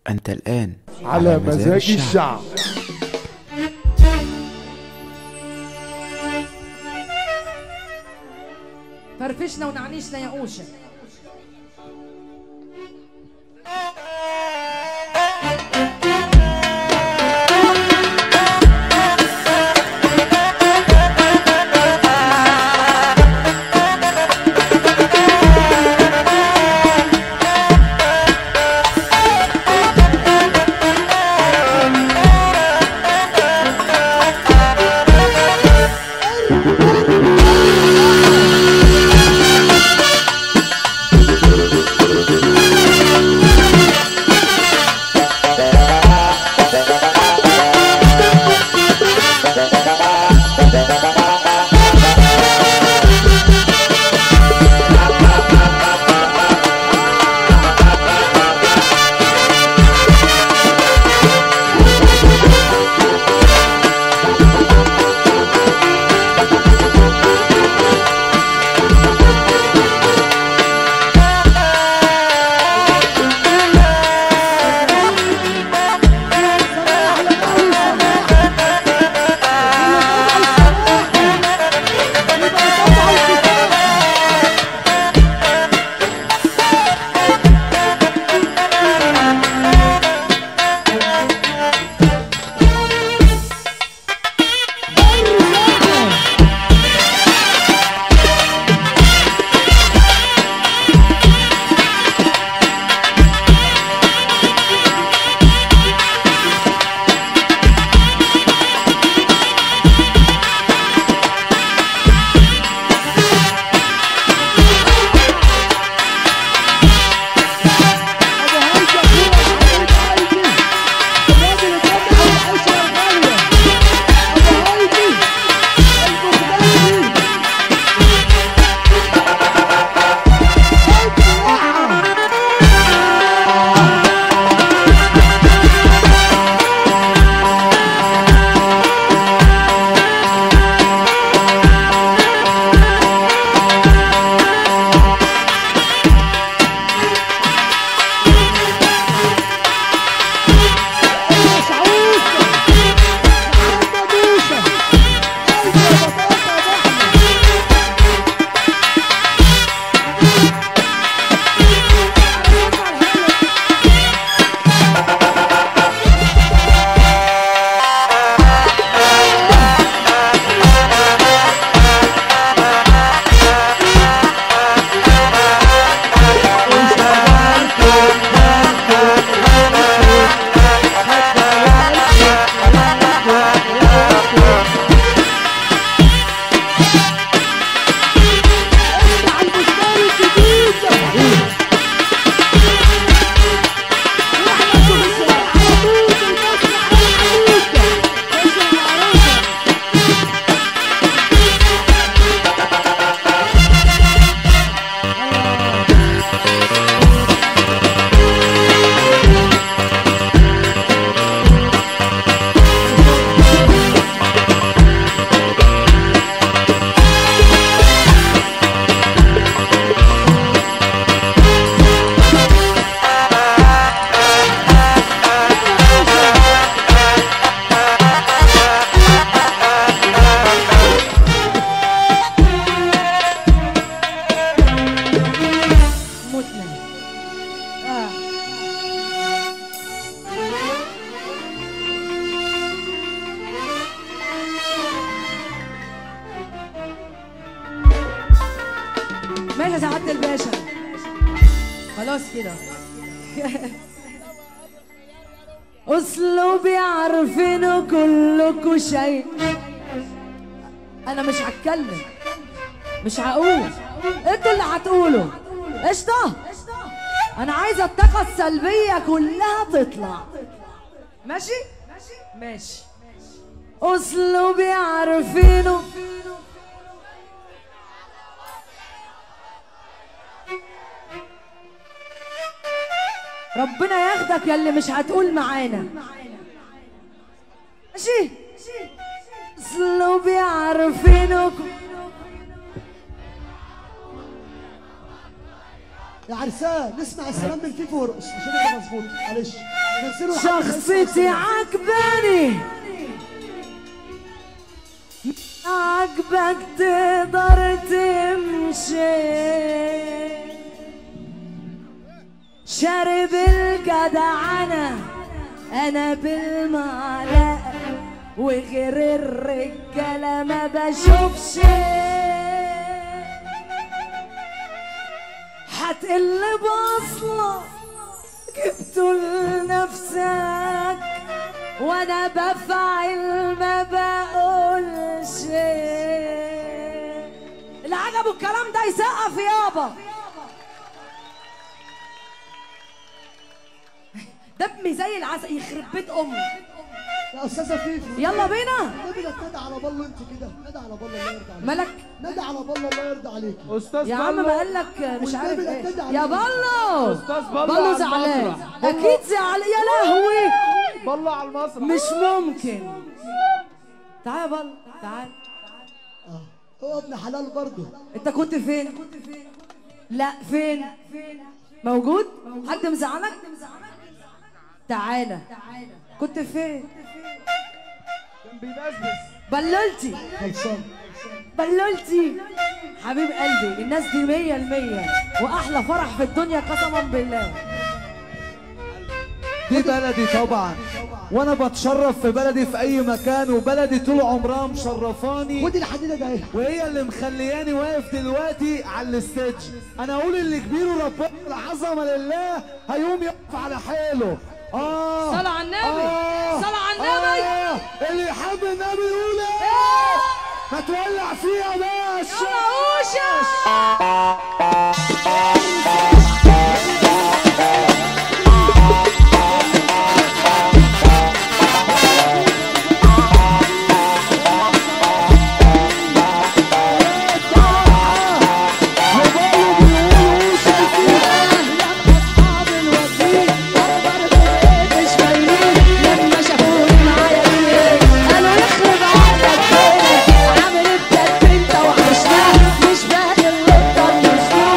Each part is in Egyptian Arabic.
أنت الآن على مزاج الشعب فرفشنا ونعنيشنا يا قوشه متنا آه. ماشي يا سعادة الباشا خلاص كده اسلوبي عارفينه كلكوا شيء انا مش هتكلم مش هقول انتوا اللي هتقولوا قشطه انا عايزه الطاقه السلبيه كلها تطلع ماشي ماشي اسلوبي عارفينه ربنا ياخدك يا اللي مش هتقول معانا ماشي اسلوبي عارفينه يا عرسان نسمع السلام من فيفو ورقص عشان يبقى مظبوط معلش نزلوا الحمد لله، شخصيتي نسمع عجباني عجبك تقدر تمشي شارب الجدعنة أنا بالمعلقة وغير الرجالة ما بشوفش هتقل بصلة جبته لنفسك وانا بفعل ما بقولش اللي عجبه الكلام ده يسقف يابا دمي زي العسل يخرب بيت امي يا استاذه فيفو يلا بينا النبي ده ندى على بالله انت كده ندى على بالله الله يرضى عليك مالك ندى على بالله الله يرضى عليكي استاذ يا عم ما قال لك مش عارف والنبي ايه ده ابتدى يا عليك. بلو أستاذ بلو بلو على زعلان المسرح. بلو. اكيد زعلان يا لهوي بالله على المسرح مش ممكن تعال يا بلو تعال اه هو ابن حلال برضه انت كنت فين لا فين موجود حد مزعلك تعالى كنت فين كان بيبسبس بللتي خلصان بللتي حبيب قلبي الناس دي مية المية واحلى فرح في الدنيا قسما بالله دي بلدي طبعا وانا بتشرف في بلدي في اي مكان وبلدي طول عمرها مشرفاني خد الحديده ده ايه وهي اللي مخلياني واقف دلوقتي على الستيج انا اقول اللي كبير وربنا العظمه لله هيقوم يقف على حاله اه صلى على النبي. آه صلى على النبي. آه اللي يحب النبي يقول ايه ما تولع فيها باشا يلا أصحاب الوزير أكبر بغيب شويين لما شافوني معايا كتير قالوا يخرب عقلك كده عامل الدب انت وحشناه مش باقي اللي طنشناه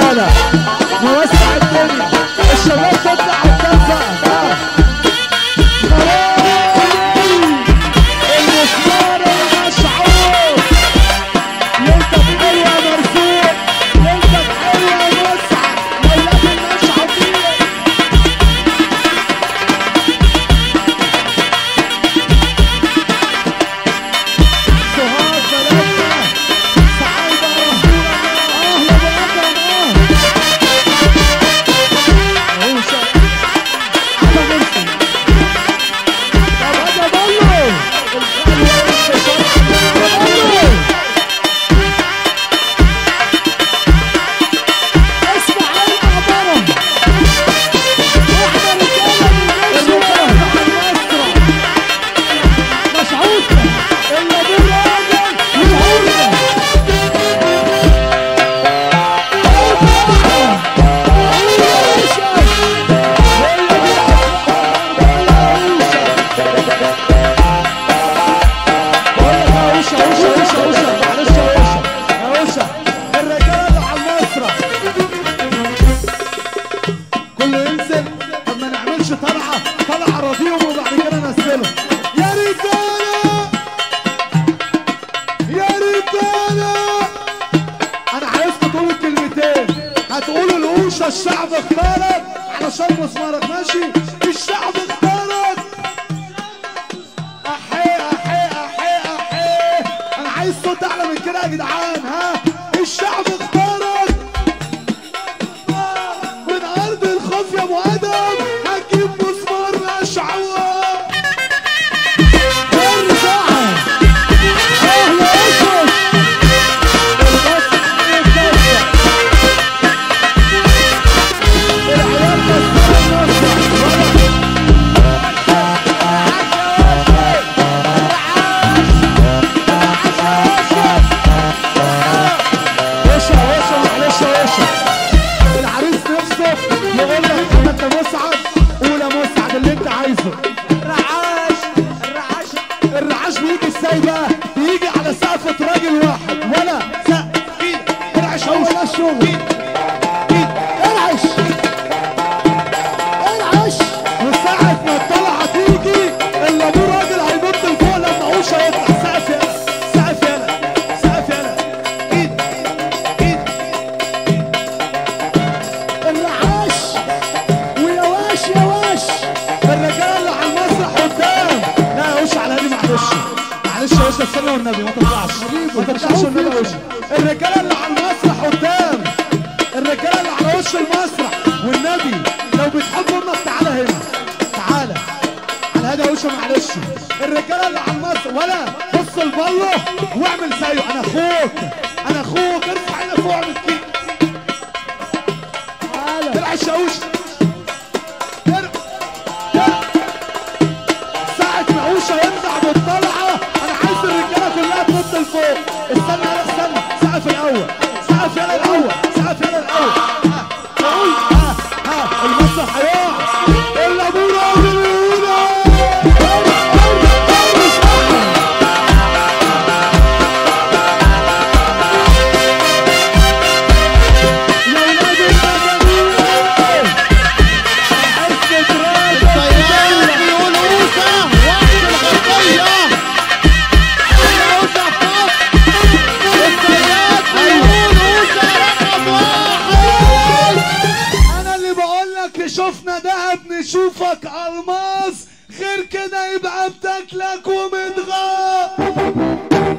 رجاله نوسع الدنيا الشباب تطلع وتنزع المسمار المشعوط ليلتك حلوه يا مرزوق ليلتك حلوه يا مسعد ليلتك المشعوطين سهاد بلدنا سعيدة رسول الله أهلا بأكرم آه عوشة على مرسي طب هذا بلو الخلوة والانتصار بلو اسمع المعبرة احنا رجالة من الرجالة مشعوطة اللي ابوه راجل مشعوطة كله ينزل طب ما نعملش طلعه طلعه راضيهم وبعد كده ننزلهم يا رجاله يا رجاله انا عايزكم تقولوا الكلمتين هتقولوا القوشه الشعب اختارك علشان مسمارك ماشي الشعب اختارك احي احي احي احي انا عايز صوت اعلى من كده يا جدعان ها الشعب اختارك من ارض الخوف يا ابو ادم هتجيب مسمار مشعوه ارجع اهلا اشرف البصر الكسر العيال كسروا المسرح وشا وشا معلش وشا العريس نفسه يقول لك اما انت مسعد قول يا مسعد اللي انت عايزه الرعاش الرعاش الرعاش بيجي ازاي بقى؟ بيجي على سقفة راجل واحد ولا سقف ارعش هو ده الشغل ارعش ارعش وساعة ما الطلعة تيجي اللي ابوه راجل هينط لفوق لما عوشة يطلع سقف يلا سقف يلا سقف يلا ايد ايد الرعاش ويا واش يا واش الرجاله اللي على المسرح قدام لا يا وش على هادي معلش معلش يا وش استنى والنبي ما تطلعش ما تطلعش والنبي يا وش الرجاله اللي على المسرح قدام الرجاله اللي على وش المسرح والنبي لو بتحب امك تعالى هنا تعالى على هادي يا وش معلش الرجاله اللي على المسرح ولا بص لبره واعمل زيه انا اخوك انا اخوك ارفع ايدك فوق اعمل كده طلع الشاوش ساعة ما عوشة يرجع بالطلعة أنا عايز الرجالة كلها تنط لفوق استنى يلا استنى سقف الأول سقف يلا الأول سقف يلا الأول ها قول ها ها المسرح هيقع إلا أبو راجل يقول يا ولاد المجانين حس براسك الطيار بيقول موسى وقت الغربية موسى فوق الطيار بيقول موسى رقم واحد انا اللي بقول لك شفنا دهب نشوفك الماس غير كده يبقى بتاكلك ومتغاب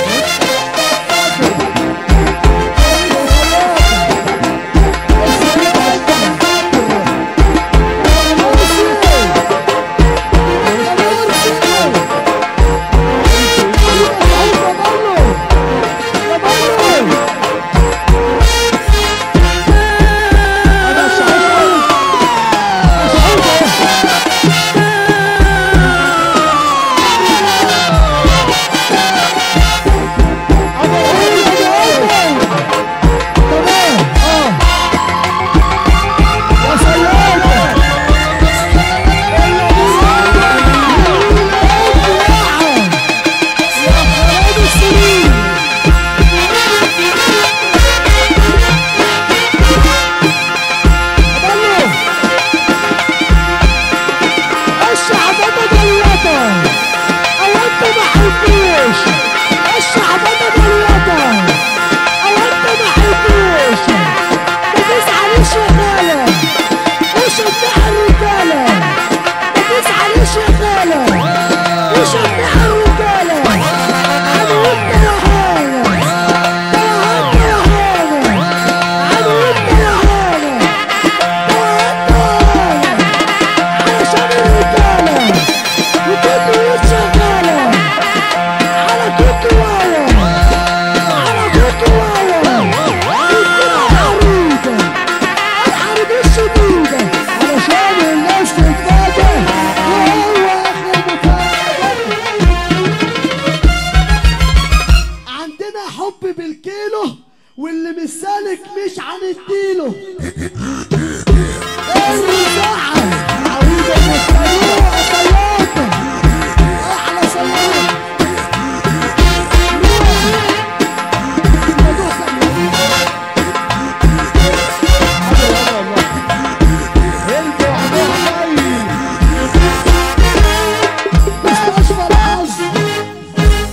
انا شعور شعور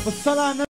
بالصلاه على النبي